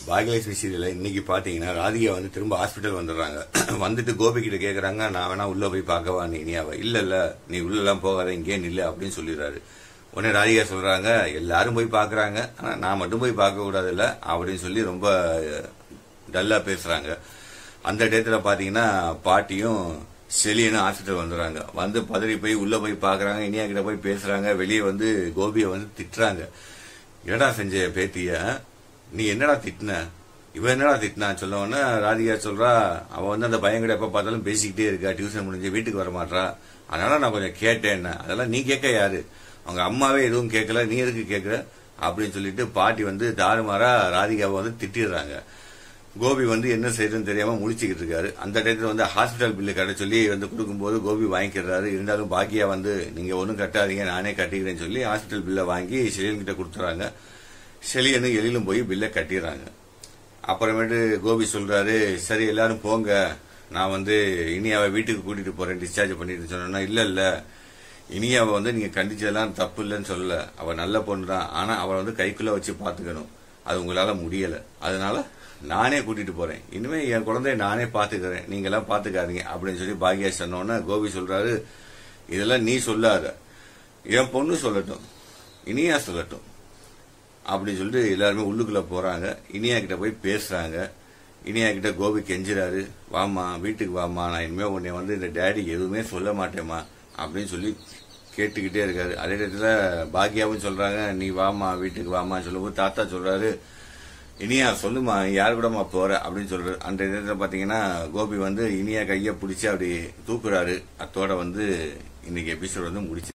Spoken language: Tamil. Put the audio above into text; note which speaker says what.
Speaker 1: பாகியலட்சுமி சீரியல்ல இன்னைக்கு பாத்தீங்கன்னா ராதிகா வந்து திரும்ப ஹாஸ்பிட்டல் வந்துடுறாங்க வந்துட்டு கோபி கிட்ட கேக்குறாங்க நான் வேணா உள்ள போய் பார்க்கவா நீ இனியாவ இல்ல இல்ல நீ உள்ள எல்லாம் போகாத இங்கே நில்லு அப்படின்னு சொல்லிடுறாரு உடனே ராதிகா சொல்றாங்க எல்லாரும் போய் பாக்குறாங்க ஆனா நான் மட்டும் போய் பார்க்க கூடாது இல்ல அப்படின்னு சொல்லி ரொம்ப டல்லா பேசுறாங்க அந்த டயத்துல பாத்தீங்கன்னா பாட்டியும் செலியனும் ஹாஸ்பிட்டல் வந்துடுறாங்க வந்து பதறி போய் உள்ள போய் பாக்குறாங்க இனியா கிட்ட போய் பேசுறாங்க வெளியே வந்து கோபியை வந்து திட்டுறாங்க என்னடா செஞ்ச பேத்திய நீ என்னடா திட்டின இவன் என்னடா திட்டினான்னு சொல்ல உடனே ராதிகா சொல்றா அவ வந்து அந்த பையன் கூட எப்ப பார்த்தாலும் பேசிக்கிட்டே இருக்கா டியூஷன் முடிஞ்சு வீட்டுக்கு வர மாட்டா அதனால நான் கொஞ்சம் கேட்டேன் அதெல்லாம் நீ கேட்க யாரு அவங்க அம்மாவே எதுவும் கேட்கல நீ எதுக்கு கேட்கற அப்படின்னு சொல்லிட்டு பாட்டி வந்து தாறுமாறா ராதிகாவை வந்து திட்டிடுறாங்க கோபி வந்து என்ன செய்யறதுன்னு தெரியாம முழிச்சுக்கிட்டு இருக்காரு அந்த டயத்துல வந்து ஹாஸ்பிட்டல் பில்லு கட்ட சொல்லி வந்து கொடுக்கும்போது கோபி வாங்கிக்கிறாரு இருந்தாலும் பாக்கியா வந்து நீங்க ஒன்றும் கட்டாதீங்க நானே கட்டிக்கிறேன்னு சொல்லி ஹாஸ்பிட்டல் பில்லை வாங்கி செலியன் கிட்ட கொடுத்துறாங்க செலியனு எழிலும் போய் பில்லை கட்டிடுறாங்க அப்புறமேட்டு கோபி சொல்றாரு சரி எல்லாரும் போங்க நான் வந்து இனியாவை வீட்டுக்கு கூட்டிட்டு போறேன் டிஸ்சார்ஜ் பண்ணிட்டு சொன்னா இல்ல இல்ல இனியாவை வந்து நீங்க கண்டிச்சதெல்லாம் தப்பு இல்லைன்னு சொல்லல அவ நல்ல பொண்ணு தான் ஆனா அவளை வந்து கைக்குள்ள வச்சு பாத்துக்கணும் அது உங்களால முடியல அதனால நானே கூட்டிட்டு போறேன் இனிமே என் குழந்தைய நானே பாத்துக்கிறேன் நீங்க எல்லாம் பாத்துக்காதீங்க அப்படின்னு சொல்லி பாக்யா சொன்னோன்னே கோபி சொல்றாரு இதெல்லாம் நீ சொல்லாத என் பொண்ணு சொல்லட்டும் இனியா சொல்லட்டும் அப்படின்னு சொல்லிட்டு எல்லாருமே உள்ளுக்குள்ள போறாங்க இனியா கிட்ட போய் பேசுறாங்க இனியா கிட்ட கோபி கெஞ்சுறாரு வாமா வீட்டுக்கு வாமா நான் இனிமே உன்னை வந்து இந்த டேடி எதுவுமே சொல்ல மாட்டேமா அப்படின்னு சொல்லி கேட்டுக்கிட்டே இருக்காரு அதே நேரத்துல பாக்கியாவும் சொல்றாங்க நீ வாமா வீட்டுக்கு வாமா சொல்லும்போது தாத்தா சொல்றாரு இனியா சொல்லுமா யார் கூடமா போற அப்படின்னு சொல்றாரு அந்த நேரத்துல பாத்தீங்கன்னா கோபி வந்து இனியா கைய பிடிச்சி அப்படி தூக்குறாரு அத்தோட வந்து இன்னைக்கு எபிசோட் வந்து முடிச்சு